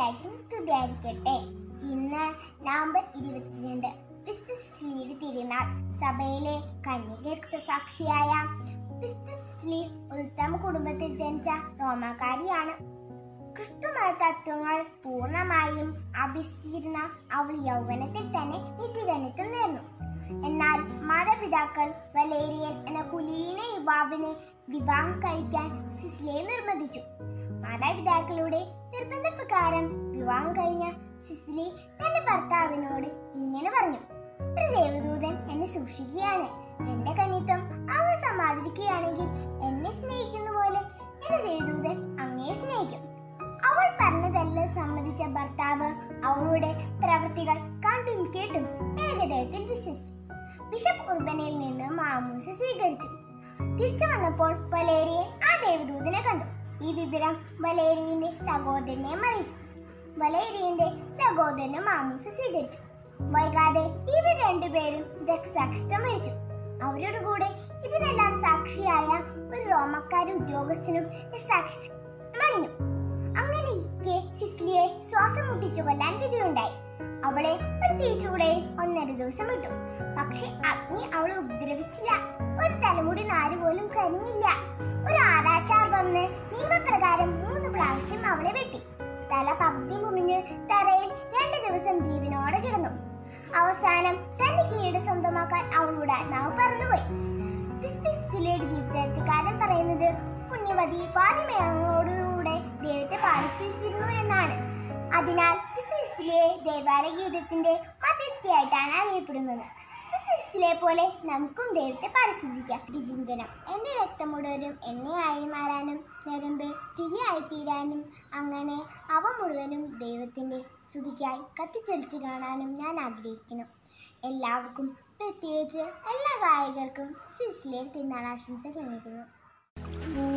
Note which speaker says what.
Speaker 1: എല്ലായ്ക്കും സ്തുതിയായിരിക്കട്ടെ ഇന്ന് നവംബർ ഇരുപത്തിരണ്ട് വിസ്തസ്ലീവ് തിരുനാൾ സഭയിലെ കന്യകർക്ക് സാക്ഷിയായ വിസ്തസ്ലീവ് ഉത്തമ കുടുംബത്തിൽ ജനിച്ച റോമാക്കാരിയാണ് ക്രിസ്തുമത തത്വങ്ങൾ പൂർണ്ണമായും അഭ്യസിച്ചിരുന്ന അവൾ യൗവനത്തിൽ തന്നെ നിത്യജനത്വം നേർന്നു എന്നാൽ മാതാപിതാക്കൾ വലേരിയൻ എന്ന കുലീന യുവാവിനെ വിവാഹം കഴിക്കാൻ സിസ്ലയെ നിർബന്ധിച്ചു മാതാപിതാക്കളുടെ നിർബന്ധപ്രകാരം വിവാഹം കഴിഞ്ഞ സിസിലി തന്റെ ഭർത്താവിനോട് ഇങ്ങനെ പറഞ്ഞു ഒരു ദേവദൂതൻ എന്നെ സൂക്ഷിക്കുകയാണ് എന്റെ കന്നിത്വം അവ സമാധിക്കുകയാണെങ്കിൽ എന്നെ സ്നേഹിക്കുന്ന പോലെ എന്റെ ദേവദൂതൻ അങ്ങേ സ്നേഹിക്കും അവൾ പറഞ്ഞതെല്ലാം സമ്മതിച്ച ഭർത്താവ് അവളുടെ പ്രവൃത്തികൾ കണ്ടും കേട്ടും ഏകദൈവത്തിൽ വിശ്വസിച്ചു ബിഷപ്പ് ഉർബനയിൽ നിന്ന് മാമൂസ സ്വീകരിച്ചു തിരിച്ചു വന്നപ്പോൾ വലേരിയൻ ആ ദേവദൂതനെ കണ്ടു ഈ വിവരം വലേരിയന്റെ സഹോദരനെ അറിയിച്ചു വലേരിയന്റെ സഹോദരനും മാമൂസ സ്വീകരിച്ചു വൈകാതെ ഇവർ രണ്ടുപേരും ദക്ഷസാക്ഷിത്വം വരിച്ചു അവരുടെ കൂടെ ഇതിനെല്ലാം സാക്ഷിയായ ഒരു റോമക്കാര ഉദ്യോഗസ്ഥനും സാക്ഷി മണിഞ്ഞു അങ്ങനെ ഇരിക്കെ സിസിലിയെ ശ്വാസം മുട്ടിച്ചു കൊല്ലാൻ വിധിയുണ്ടായി അവളെ ഒരു തീച്ചൂടെ ഒന്നര ദിവസം വിട്ടു പക്ഷെ അഗ്നി അവളെ ഉപദ്രവിച്ചില്ല ഒരു തലമുടി നാര് പോലും കരിഞ്ഞില്ല ഒരു ആരാച്ചാർ വന്ന് നിയമപ്രകാരം മൂന്ന് പ്രാവശ്യം അവളെ വെട്ടി തല പകുതി മുറിഞ്ഞ് തറയിൽ രണ്ട് ദിവസം ജീവനോടെ കിടന്നു അവസാനം തന്റെ കീട് സ്വന്തമാക്കാൻ അവളുടെ ആത്മാവ് പറന്നുപോയി ക്രിസ്തുസിലയുടെ ജീവിതകാരൻ പറയുന്നത് പുണ്യവതി വാദിമയങ്ങളോടുകൂടെ ദൈവത്തെ പാലിച്ചിരുന്നു എന്നാണ് അതിനാൽ ക്രിസ്തുസിലെ ദേവാലയ ഗീതത്തിന്റെ മധ്യസ്ഥയായിട്ടാണ് അറിയപ്പെടുന്നത് ക്രിസ്തുസിലെ പോലെ നമുക്കും ദൈവത്തെ പരിസ്ഥിതിക്കാം ചിന്തനം എൻ്റെ രക്തം മുഴുവനും എണ്ണയായി മാറാനും നരമ്പ് തിരിയായി തീരാനും അങ്ങനെ അവ മുഴുവനും ദൈവത്തിൻ്റെ സ്തുതിക്കായി കത്തിത്തെളിച്ച് കാണാനും ഞാൻ ആഗ്രഹിക്കുന്നു എല്ലാവർക്കും പ്രത്യേകിച്ച് എല്ലാ ഗായകർക്കും സിസിലെ തിരുനാൾ ആശംസകൾ നേരുന്നു